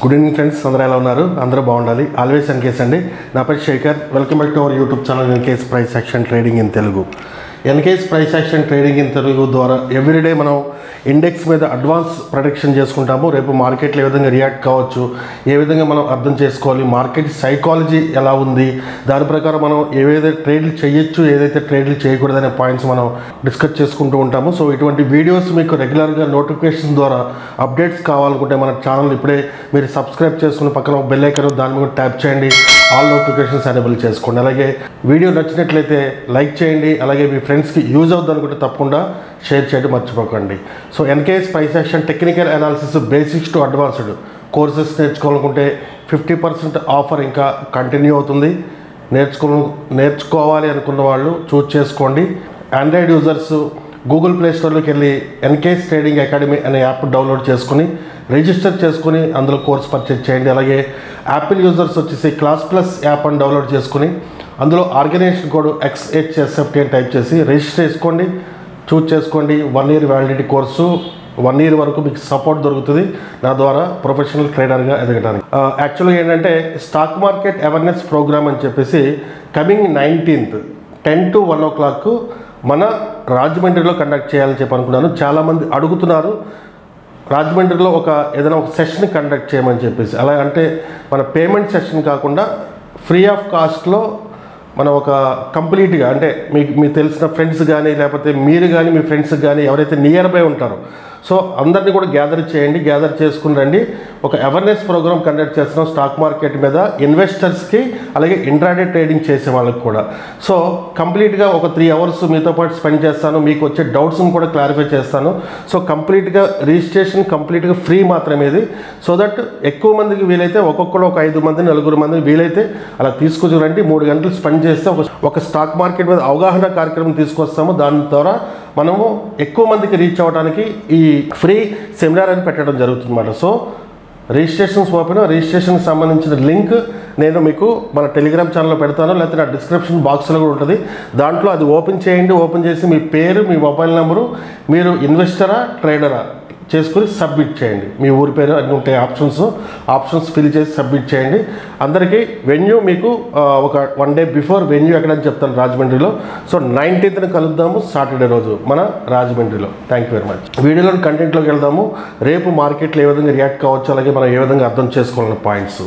good evening friends అందరూ ఎలా ఉన్నారు అందరూ బాగుండాలి ఆల్వేస్ ఎన్ కేస్ అండి నా పేరు Shekhar welcome back to our YouTube channel NKS price action trading in Telugu NKS price action trading in Telugu ద్వారా ఎవ్రీడే మనం ఇండెక్స్ మీద అడ్వాన్స్ ప్రొడిక్షన్ చేసుకుంటాము రేపు మార్కెట్లో ఏ విధంగా రియాక్ట్ కావచ్చు ఏ విధంగా మనం అర్థం చేసుకోవాలి మార్కెట్ సైకాలజీ ఎలా ఉంది దాని ప్రకారం మనం ఏవైతే ట్రేడ్లు చేయొచ్చు ఏదైతే ట్రేడ్లు చేయకూడదు అనే పాయింట్స్ మనం డిస్కస్ చేసుకుంటూ ఉంటాము సో ఇటువంటి వీడియోస్ మీకు రెగ్యులర్గా నోటిఫికేషన్ ద్వారా అప్డేట్స్ కావాలనుకుంటే మన ఛానల్ ఇప్పుడే మీరు సబ్స్క్రైబ్ చేసుకుని పక్కన ఒక బెల్ ఐకన్ దాని మీద ట్యాప్ చేయండి ఆల్ నోటిఫికేషన్స్ ఎనేబుల్ చేసుకోండి అలాగే వీడియో నచ్చినట్లయితే లైక్ చేయండి అలాగే మీ ఫ్రెండ్స్కి యూజ్ అవుతుంది అనుకుంటే తప్పకుండా షేర్ చేయడం మర్చిపోకండి so NKS price action technical analysis basics to advanced courses నేర్చుకోవాలనుకుంటే ఫిఫ్టీ పర్సెంట్ ఆఫర్ ఇంకా కంటిన్యూ అవుతుంది నేర్చుకో నేర్చుకోవాలి అనుకున్న వాళ్ళు చూస్ చేసుకోండి ఆండ్రాయిడ్ యూజర్స్ గూగుల్ ప్లే స్టోర్లోకి వెళ్ళి ఎన్కేఎస్ ట్రేడింగ్ అకాడమీ అనే యాప్ డౌన్లోడ్ చేసుకుని రిజిస్టర్ చేసుకుని అందులో కోర్స్ పర్చేజ్ చేయండి అలాగే యాపిల్ యూజర్స్ వచ్చేసి క్లాస్ ప్లస్ యాప్ అని డౌన్లోడ్ చేసుకుని అందులో ఆర్గనైజేషన్ కోడ్ ఎక్స్హెచ్ఎస్ఎఫ్టీ అని టైప్ చేసి రిజిస్టర్ చేసుకోండి చూస్ చేసుకోండి one year validity course one year వరకు మీకు సపోర్ట్ దొరుకుతుంది నా ద్వారా ప్రొఫెషనల్ ట్రేడర్గా ఎదగడానికి యాక్చువల్గా ఏంటంటే స్టాక్ మార్కెట్ అవేర్నెస్ ప్రోగ్రామ్ అని చెప్పేసి coming nineteenth ten to one o'clock మన రాజమండ్రిలో కండక్ట్ చేయాలని చెప్పి అనుకున్నాను చాలామంది అడుగుతున్నారు రాజమండ్రిలో ఒక ఏదైనా ఒక సెషన్ కండక్ట్ చేయమని చెప్పేసి అలా అంటే మన పేమెంట్ సెషన్ కాకుండా ఫ్రీ ఆఫ్ కాస్ట్లో మనం ఒక కంప్లీట్గా అంటే మీకు మీకు తెలిసిన ఫ్రెండ్స్ కానీ లేకపోతే మీరు కానీ మీ ఫ్రెండ్స్ కానీ ఎవరైతే నియర్ బై ఉంటారో సో అందరినీ కూడా గ్యాదర్ చేయండి గ్యాదర్ చేసుకుని రండి ఒక అవేర్నెస్ ప్రోగ్రామ్ కండక్ట్ చేస్తున్నాం స్టాక్ మార్కెట్ మీద ఇన్వెస్టర్స్కి అలాగే ఇంట్రాడే ట్రేడింగ్ చేసే వాళ్ళకి కూడా సో కంప్లీట్గా ఒక త్రీ అవర్స్ మీతో పాటు స్పెండ్ చేస్తాను మీకు వచ్చే డౌట్స్ని కూడా క్లారిఫై చేస్తాను సో కంప్లీట్గా రిజిస్ట్రేషన్ కంప్లీట్గా ఫ్రీ మాత్రమే ఇది సో దట్ ఎక్కువ మందికి వీలైతే ఒక్కొక్కరు ఒక ఐదు మంది నలుగురు మంది వీలైతే అలా తీసుకొచ్చి రండి మూడు గంటలు స్పెండ్ చేస్తే ఒక ఒక స్టాక్ మార్కెట్ మీద అవగాహన కార్యక్రమం తీసుకొస్తాము దాని ద్వారా మనము ఎక్కువ మందికి రీచ్ అవ్వడానికి ఈ ఫ్రీ సెమినార్ అని పెట్టడం జరుగుతుందన్నమాట సో రిజిస్ట్రేషన్స్ ఓపెన్ రిజిస్ట్రేషన్కి సంబంధించిన లింక్ నేను మీకు మన టెలిగ్రామ్ ఛానల్లో పెడతాను లేకపోతే నా డిస్క్రిప్షన్ బాక్స్లో కూడా ఉంటుంది దాంట్లో అది ఓపెన్ చేయండి ఓపెన్ చేసి మీ పేరు మీ మొబైల్ నెంబరు మీరు ఇన్వెస్టరా ట్రేడరా చేసుకుని సబ్మిట్ చేయండి మీ ఊరి పేరు అన్ని ఉంటాయి ఆప్షన్స్ ఆప్షన్స్ ఫిల్ చేసి సబ్మిట్ చేయండి అందరికీ వెన్యూ మీకు ఆ, ఒక వన్ డే బిఫోర్ వెన్యూ ఎక్కడని చెప్తాను రాజమండ్రిలో సో నైన్టీన్త్న కలుద్దాము సాటర్డే రోజు మన రాజమండ్రిలో థ్యాంక్ యూ వెరీ మచ్ వీడియోలో కంటెంట్లోకి వెళ్దాము రేపు మార్కెట్లో ఏ విధంగా రియాక్ట్ కావచ్చు అలాగే మనం ఏ విధంగా అర్థం చేసుకోవాలన్న పాయింట్స్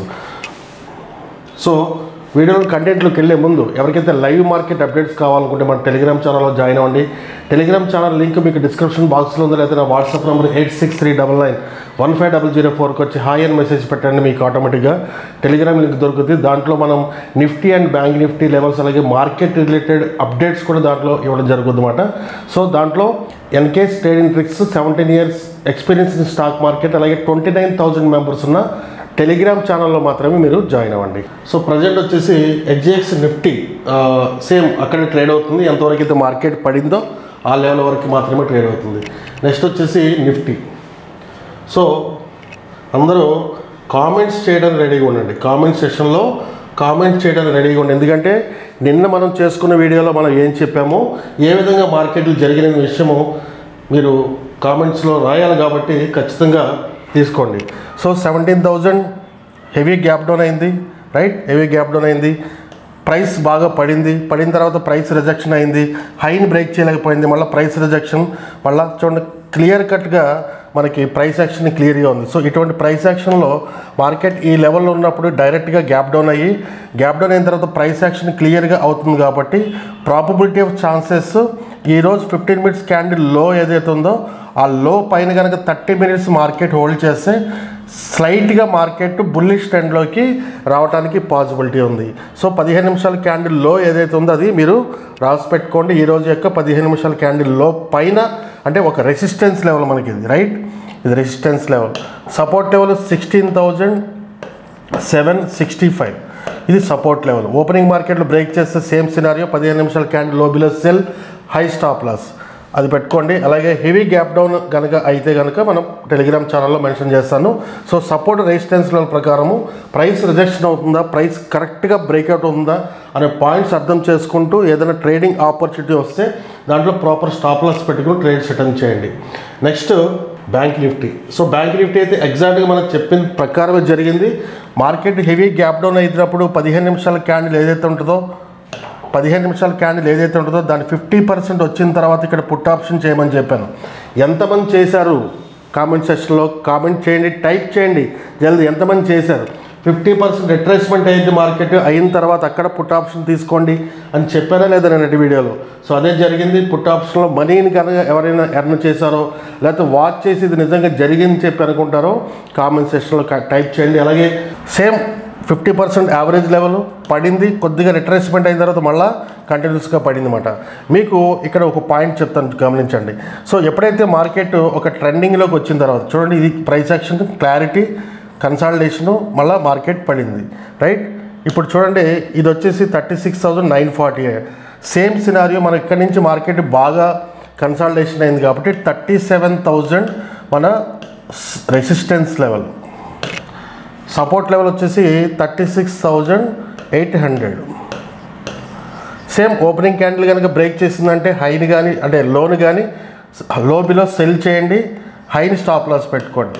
సో వీడియోలో కంటెంట్లోకి వెళ్ళే ముందు ఎవరికైతే లైవ్ మార్కెట్ అప్డేట్స్ కావాలనుకుంటే మన టెలిగ్రామ్ ఛానల్లో జాయిన్ అవ్వండి టెలిగ్రామ్ ఛానల్ లింక్ మీకు డిస్క్రిప్షన్ బాక్స్లో ఉందో లేదా నా WhatsApp number eight six three double nine one five double zero ఫోర్కి వచ్చి హాయ్ అని మెసేజ్ పెట్టండి మీకు ఆటోమేటిక్గా టెలిగ్రామ్ లింక్ దొరుకుతుంది దాంట్లో మనం Nifty and bank Nifty levels అలాగే మార్కెట్ రిలేటెడ్ అప్డేట్స్ కూడా దాంట్లో ఇవ్వడం జరుగుతుంది అనమాట సో దాంట్లో NKS trading tricks seventeen years experience in stock market అలాగే ట్వంటీ నైన్ థౌజండ్ మెంబర్స్ ఉన్న టెలిగ్రామ్ ఛానల్లో మాత్రమే మీరు జాయిన్ అవ్వండి సో ప్రజెంట్ వచ్చేసి హెచ్జిఎక్స్ నిఫ్టీ సేమ్ అక్కడే ట్రేడ్ అవుతుంది ఎంతవరకు అయితే మార్కెట్ పడిందో ఆ లెవెల్ వరకు మాత్రమే ట్రేడ్ అవుతుంది నెక్స్ట్ వచ్చేసి నిఫ్టీ సో అందరూ కామెంట్స్ చేయడానికి రెడీగా ఉండండి కామెంట్ సెషన్లో కామెంట్ చేయడానికి రెడీగా ఉండండి ఎందుకంటే నిన్న మనం చేసుకున్న వీడియోలో మనం ఏం చెప్పామో ఏ విధంగా మార్కెట్లు జరిగిన విషయము మీరు కామెంట్స్లో రాయాలి కాబట్టి ఖచ్చితంగా తీసుకోండి so seventeen thousand heavy gap down అయింది రైట్ హెవీ గ్యాప్ డౌన్ అయింది ప్రైస్ బాగా పడింది పడిన తర్వాత ప్రైస్ రిజెక్షన్ అయింది హైని బ్రేక్ చేయలేకపోయింది మళ్ళీ ప్రైస్ రిజెక్షన్ మళ్ళీ చూడండి క్లియర్ కట్గా మనకి ప్రైస్ యాక్షన్ క్లియర్గా ఉంది సో ఇటువంటి ప్రైస్ యాక్షన్లో మార్కెట్ ఈ లెవెల్లో ఉన్నప్పుడు డైరెక్ట్గా గ్యాప్ డౌన్ అయ్యి గ్యాప్ డౌన్ అయిన తర్వాత ప్రైస్ యాక్షన్ క్లియర్గా అవుతుంది కాబట్టి ప్రాబబిలిటీ ఆఫ్ ఛాన్సెస్ ఈరోజు ఫిఫ్టీన్ మినిట్స్ క్యాండిల్ లో ఏదైతే ఉందో ఆ లో పైన కనుక థర్టీ మినిట్స్ మార్కెట్ హోల్డ్ చేస్తే స్లైట్గా మార్కెట్ బుల్లిష్ ట్రెండ్లోకి రావడానికి పాసిబిలిటీ ఉంది సో పదిహేను నిమిషాల క్యాండిల్ లో ఏదైతే ఉందో అది మీరు రాసి పెట్టుకోండి ఈ రోజు యొక్క పదిహేను నిమిషాల క్యాండిల్ లో పైన అంటే ఒక రెసిస్టెన్స్ లెవెల్ మనకి ఇది రైట్ ఇది resistance level support level sixteen thousand seven sixty five ఇది సపోర్ట్ లెవెల్ ఓపెనింగ్ మార్కెట్లో బ్రేక్ చేస్తే సేమ్ సినారియో పదిహేను నిమిషాల క్యాండిల్ లో below sell high stop loss అది పెట్టుకోండి అలాగే హెవీ గ్యాప్ డౌన్ కనుక అయితే కనుక మనం టెలిగ్రామ్ ఛానల్లో మెన్షన్ చేస్తాను సో సపోర్ట్ రెసిస్టెన్స్ లెవెల్ ప్రకారము ప్రైస్ రిజెక్షన్ అవుతుందా ప్రైస్ కరెక్ట్గా బ్రేక్అవుట్ ఉందా అనే పాయింట్స్ అర్థం చేసుకుంటూ ఏదైనా ట్రేడింగ్ ఆపర్చునిటీ వస్తే దాంట్లో ప్రాపర్ స్టాప్ లాస్ పెట్టుకుని ట్రేడ్ సెటన్ చేయండి next bank Nifty so bank Nifty అయితే ఎగ్జాక్ట్గా మనకు చెప్పిన ప్రకారమే జరిగింది మార్కెట్ హెవీ గ్యాప్ డౌన్ అయినప్పుడు పదిహేను నిమిషాల క్యాండిల్ ఏదైతే ఉంటుందో పదిహేను నిమిషాల క్యాండిల్ ఏదైతే ఉంటుందో దాని ఫిఫ్టీ పర్సెంట్ వచ్చిన తర్వాత ఇక్కడ పుట్ ఆప్షన్ చేయమని చెప్పాను ఎంతమంది చేశారు కామెంట్ సెక్షన్లో కామెంట్ చేయండి టైప్ చేయండి జల్దీ ఎంతమంది చేశారు ఫిఫ్టీ పర్సెంట్ రిట్రేస్మెంట్ అయింది మార్కెట్ అయిన తర్వాత అక్కడ పుట్ ఆప్షన్ తీసుకోండి అని చెప్పానా లేదా నేను వీడియోలో సో అదే జరిగింది పుట్ ఆప్షన్లో మనీని కనుక ఎవరైనా ఎర్న్ చేశారో లేకపోతే వాచ్ చేసి ఇది నిజంగా జరిగింది చెప్పి అనుకుంటారో కామెంట్ సెక్షన్లో టైప్ చేయండి అలాగే same fifty percent average level పడింది కొద్దిగా రిట్రేస్మెంట్ అయిన తర్వాత మళ్ళీ కంటిన్యూస్గా పడింది అనమాట మీకు ఇక్కడ ఒక పాయింట్ చెప్తాను గమనించండి సో ఎప్పుడైతే మార్కెట్ ఒక ట్రెండింగ్లోకి వచ్చిన తర్వాత చూడండి ఇది ప్రైస్ యాక్షన్ క్లారిటీ కన్సాలిడేషను మళ్ళీ మార్కెట్ పడింది రైట్ ఇప్పుడు చూడండి ఇది వచ్చేసి thirty six thousand nine forty same scenario మన ఇక్కడి నుంచి మార్కెట్ బాగా కన్సాలిడేషన్ అయింది కాబట్టి థర్టీ సెవెన్ థౌజండ్ మన రెసిస్టెన్స్ లెవెల్ సపోర్ట్ లెవెల్ వచ్చేసి thirty six thousand eight hundred same opening candle కనుక బ్రేక్ చేసిందంటే హైని కానీ అంటే లోన్ కానీ లో బిలో సెల్ చేయండి హైని స్టాప్ లాస్ పెట్టుకోండి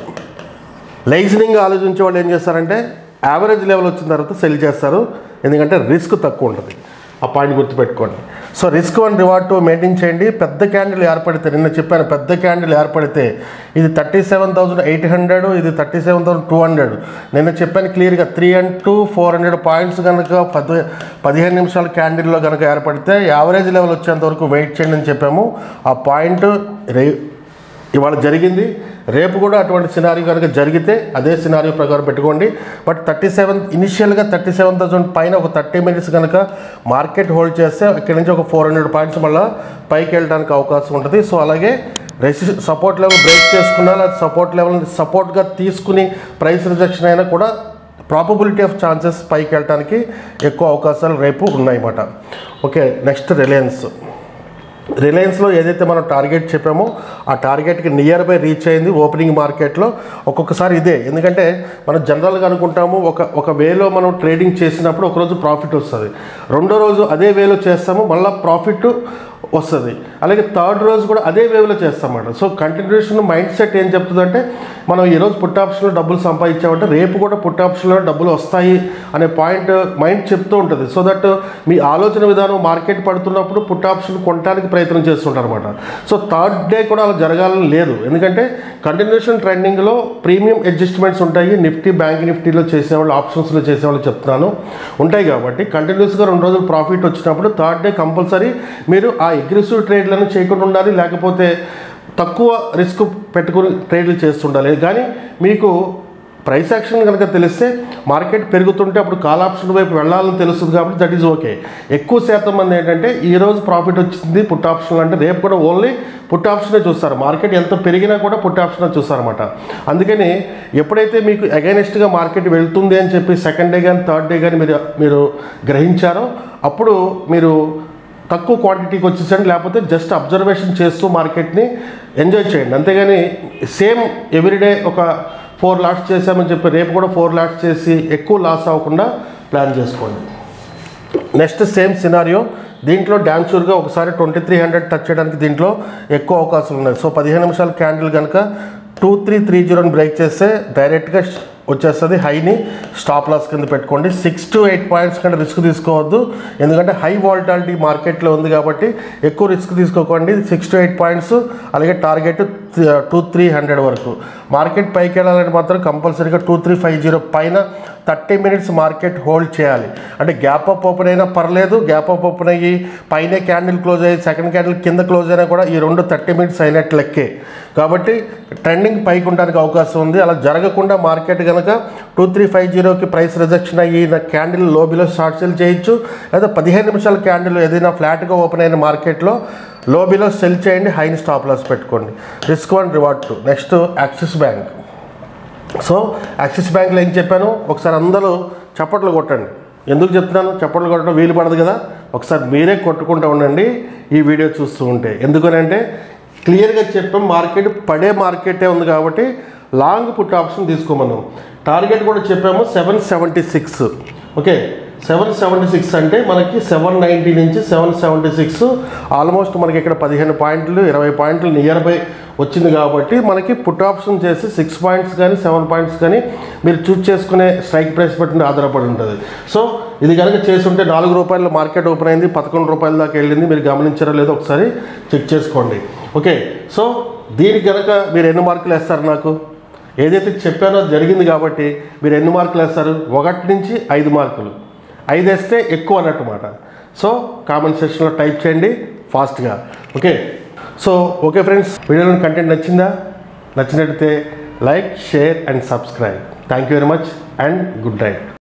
లైజనింగ్ ఆలోచించే వాళ్ళు ఏం చేస్తారంటే యావరేజ్ లెవెల్ వచ్చిన తర్వాత సెల్ చేస్తారు ఎందుకంటే రిస్క్ తక్కువ ఉంటుంది ఆ పాయింట్ గుర్తుపెట్టుకోండి so risk one reward two maintain చేయండి పెద్ద క్యాండిల్ ఏర్పడితే నిన్న చెప్పాను పెద్ద క్యాండిల్ ఏర్పడితే ఇది thirty seven thousand eight hundred ఇది thirty seven thousand two hundred నిన్న చెప్పాను క్లియర్గా three and two four hundred points కనుక పది పదిహేను నిమిషాల క్యాండిల్లో కనుక ఏర్పడితే యావరేజ్ లెవెల్ వచ్చేంత వరకు వెయిట్ చేయండి అని చెప్పాము ఆ పాయింట్ రే ఇవాళ జరిగింది రేపు కూడా అటువంటి సినారియో కనుక జరిగితే అదే సినారియో ప్రకారం పెట్టుకోండి బట్ థర్టీ సెవెన్ ఇనిషియల్గా థర్టీ సెవెన్ థౌసండ్ పైన ఒక థర్టీ మినిట్స్ కనుక మార్కెట్ హోల్డ్ చేస్తే ఇక్కడి నుంచి ఒక ఫోర్ హండ్రెడ్ పాయింట్స్ మళ్ళీ పైకి వెళ్ళడానికి అవకాశం ఉంటుంది సో అలాగే రెసి సపోర్ట్ లెవెల్ బ్రేక్ చేసుకున్నా లేదా సపోర్ట్ లెవెల్ని సపోర్ట్గా తీసుకుని ప్రైస్ రిజెక్షన్ అయినా కూడా ప్రాబబిలిటీ ఆఫ్ ఛాన్సెస్ పైకి వెళ్ళడానికి ఎక్కువ అవకాశాలు రేపు ఉన్నాయన్నమాట ఓకే నెక్స్ట్ రిలయన్స్ రిలయన్స్లో ఏదైతే మనం టార్గెట్ చెప్పామో ఆ టార్గెట్కి నియర్ బై రీచ్ అయింది ఓపెనింగ్ మార్కెట్లో ఒక్కొక్కసారి ఇదే ఎందుకంటే మనం జనరల్గా అనుకుంటాము ఒక ఒక వేలో మనం ట్రేడింగ్ చేసినప్పుడు ఒకరోజు ప్రాఫిట్ వస్తుంది రెండో రోజు అదే వేలో చేస్తాము మళ్ళీ ప్రాఫిట్ వస్తుంది అలాగే థర్డ్ రోజు కూడా అదే వేవ్లో చేస్తామన్నమాట సో కంటిన్యూషన్ మైండ్ సెట్ ఏం చెప్తుందంటే మనం ఈరోజు పుట్ ఆప్షన్లో డబ్బులు సంపాదించామంటే రేపు కూడా పుట్ ఆప్షన్లో డబ్బులు వస్తాయి అనే పాయింట్ మైండ్ చెప్తూ ఉంటుంది సో దట్ మీ ఆలోచన విధానం మార్కెట్ పడుతున్నప్పుడు పుట్ ఆప్షన్ కొనడానికి ప్రయత్నం చేస్తుంటారు అనమాట సో థర్డ్ డే కూడా అలా జరగాలని లేదు ఎందుకంటే కంటిన్యూషన్ ట్రెండింగ్లో ప్రీమియం అడ్జస్ట్మెంట్స్ ఉంటాయి నిఫ్టీ బ్యాంక్ నిఫ్టీలో చేసేవాళ్ళు ఆప్షన్స్లో చేసేవాళ్ళు చెప్తున్నాను ఉంటాయి కాబట్టి కంటిన్యూస్గా రెండు రోజులు ప్రాఫిట్ వచ్చినప్పుడు థర్డ్ డే కంపల్సరీ మీరు ఆ అగ్రెసివ్ ట్రేడ్లను చేయకుండా ఉండాలి లేకపోతే తక్కువ రిస్క్ పెట్టుకుని ట్రేడ్లు చేస్తుండాలి కానీ మీకు ప్రైస్ యాక్షన్ కనుక తెలిస్తే మార్కెట్ పెరుగుతుంటే అప్పుడు కాల్ ఆప్షన్ వైపు వెళ్ళాలని తెలుస్తుంది కాబట్టి దట్ ఈజ్ ఓకే ఎక్కువ శాతం మంది ఏంటంటే ఈ రోజు ప్రాఫిట్ వచ్చింది పుట్ ఆప్షన్ అంటే రేపు కూడా ఓన్లీ పుట్ ఆప్షనే చూస్తారు మార్కెట్ ఎంత పెరిగినా కూడా పుట్ ఆప్షనే చూస్తారన్నమాట అందుకని ఎప్పుడైతే మీకు అగైనెస్ట్గా మార్కెట్ వెళ్తుంది అని చెప్పి సెకండ్ డే కానీ థర్డ్ డే కానీ మీరు మీరు గ్రహించారో అప్పుడు మీరు తక్కువ క్వాంటిటీకి వచ్చేసండి లేకపోతే జస్ట్ అబ్జర్వేషన్ చేస్తూ మార్కెట్ని ఎంజాయ్ చేయండి అంతేగాని సేమ్ ఎవ్రీడే ఒక ఫోర్ లాట్స్ చేసామని చెప్పి రేపు కూడా ఫోర్ లాట్స్ చేసి ఎక్కువ లాస్ అవ్వకుండా ప్లాన్ చేసుకోండి నెక్స్ట్ సేమ్ సినారియో దీంట్లో డ్యామ్ షూర్గా ఒకసారి ట్వంటీ త్రీ హండ్రెడ్ టచ్ చేయడానికి దీంట్లో ఎక్కువ అవకాశాలు ఉన్నాయి సో పదిహేను నిమిషాల క్యాండిల్ కనుక టూ త్రీ త్రీ జీరోని బ్రేక్ చేస్తే డైరెక్ట్గా వచ్చేస్తుంది హైని స్టాప్ లాస్ కింద పెట్టుకోండి సిక్స్ టు ఎయిట్ పాయింట్స్ కంటే రిస్క్ తీసుకోవద్దు ఎందుకంటే హై వాలిటాలిటీ మార్కెట్లో ఉంది కాబట్టి ఎక్కువ రిస్క్ తీసుకోకండి సిక్స్ టు ఎయిట్ పాయింట్స్ అలాగే టార్గెట్ టూ త్రీ హండ్రెడ్ వరకు మార్కెట్ పైకి వెళ్ళాలంటే మాత్రం కంపల్సరీగా టూ త్రీ ఫైవ్ జీరో పైన థర్టీ మినిట్స్ మార్కెట్ హోల్డ్ చేయాలి అంటే గ్యాప్ అప్ ఓపెన్ అయినా పర్లేదు గ్యాప్ అప్ ఓపెన్ అయ్యి పైన క్యాండిల్ క్లోజ్ అయ్యి సెకండ్ క్యాండిల్ కింద క్లోజ్ అయినా కూడా ఈ రెండు థర్టీ మినిట్స్ అయినట్లు లెక్కే కాబట్టి ట్రెండింగ్ పైకి ఉండడానికి అవకాశం ఉంది అలా జరగకుండా మార్కెట్ కనుక టూ త్రీ ఫైవ్ జీరోకి ప్రైస్ రిజెక్షన్ అయ్యిన క్యాండిల్ లోబిలో షార్ట్ సెల్ చేయొచ్చు లేదా పదిహేను నిమిషాల క్యాండిల్ ఏదైనా ఫ్లాట్గా ఓపెన్ అయిన మార్కెట్లో లోబిలో సెల్ చేయండి హైని స్టాప్ లాస్ పెట్టుకోండి risk one reward two next Axis bank so Axis బ్యాంక్లో ఏం చెప్పాను ఒకసారి అందరూ చప్పట్లు కొట్టండి ఎందుకు చెప్తున్నాను చప్పట్లు కొట్టడం వీలు పడదు కదా ఒకసారి మీరే కొట్టుకుంటూ ఉండండి ఈ వీడియో చూస్తూ ఉంటే ఎందుకనంటే క్లియర్గా చెప్పాం మార్కెట్ పడే మార్కెటే ఉంది కాబట్టి లాంగ్ పుట్ ఆప్షన్ తీసుకోమన్నాం టార్గెట్ కూడా చెప్పాము seven seventy six okay seven seventy six అంటే మనకి సెవెన్ నైంటీ నుంచి సెవెన్ సెవెంటీ సిక్స్ ఆల్మోస్ట్ మనకి ఇక్కడ పదిహేను పాయింట్లు ఇరవై పాయింట్లు నియర్ బై వచ్చింది కాబట్టి మనకి పుట్ ఆప్షన్ చేసి సిక్స్ పాయింట్స్ కానీ సెవెన్ పాయింట్స్ కానీ మీరు చూస్ చేసుకునే స్ట్రైక్ ప్రైస్ బట్టి ఆధారపడి ఉంటుంది సో ఇది కనుక చేసి ఉంటే నాలుగు రూపాయల మార్కెట్ ఓపెన్ అయింది పదకొండు రూపాయల దాకా వెళ్ళింది మీరు గమనించారో లేదో ఒకసారి చెక్ చేసుకోండి ఓకే సో దీనికి కనుక మీరు ఎన్ని మార్కులు వేస్తారు నాకు ఏదైతే చెప్పానో జరిగింది కాబట్టి మీరు ఎన్ని మార్కులు వేస్తారు ఒకటి నుంచి ఐదు మార్కులు ఐదు వేస్తే ఎక్కువ అన్నట్టు మాట సో కామెంట్ సెక్షన్లో టైప్ చేయండి ఫాస్ట్గా ఓకే సో ఓకే ఫ్రెండ్స్ వీడియోలో కంటెంట్ నచ్చిందా నచ్చినట్టయితే like share and subscribe thank you very much and good night